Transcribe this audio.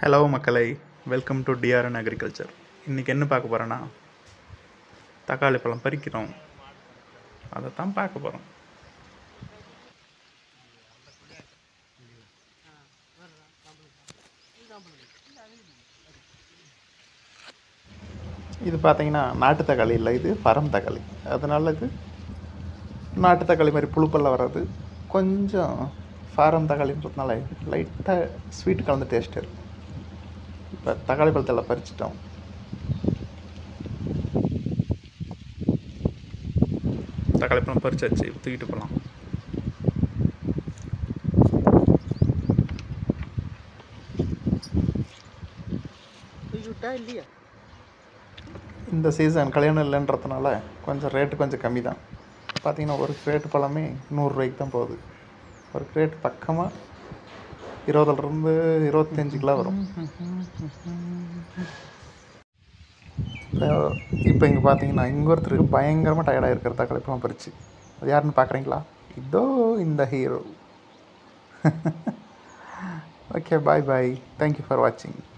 hello மக்களை welcome to TRN agriculture இன்றைக்கி என்ன பார்க்க போகிறோன்னா தக்காளி பழம் பறிக்கிறோம் அதை தான் பார்க்க போகிறோம் இது பார்த்தீங்கன்னா நாட்டு தக்காளி இல்லை இது பரம் தக்காளி அதனால இது நாட்டு தக்காளி மாதிரி புழுப்பல்ல வர்றது கொஞ்சம் ஃபாரம் தக்காளின்றதுனால லைட்டாக ஸ்வீட் கலந்த டேஸ்ட் இருக்கு இப்போ தக்காளி பழத்தெல்லாம் பறிச்சிட்டோம் தக்காளி பழம் பறிச்சாச்சு தூக்கிட்டு போகலாம் தூக்கிவிட்டா இல்லையா இந்த சீசன் கல்யாணம் இல்லைன்றதுனால கொஞ்சம் ரேட்டு கொஞ்சம் கம்மி தான் பார்த்தீங்கன்னா ஒரு கிரேட் பழமே நூறுரூவாய்க்கு தான் போகுது ஒரு கிரேட் பக்கமாக இருபதுலேருந்து இருபத்தஞ்சு கிலோ வரும் இப்போ இப்போ இங்கே பார்த்தீங்கன்னா இங்கே ஒருத்தருக்கு பயங்கரமாக டயர்டாக இருக்கிற தக்காளி பழம் பறிச்சு அது யாருன்னு பார்க்குறீங்களா இதோ இந்த hero okay bye bye thank you for வாட்சிங்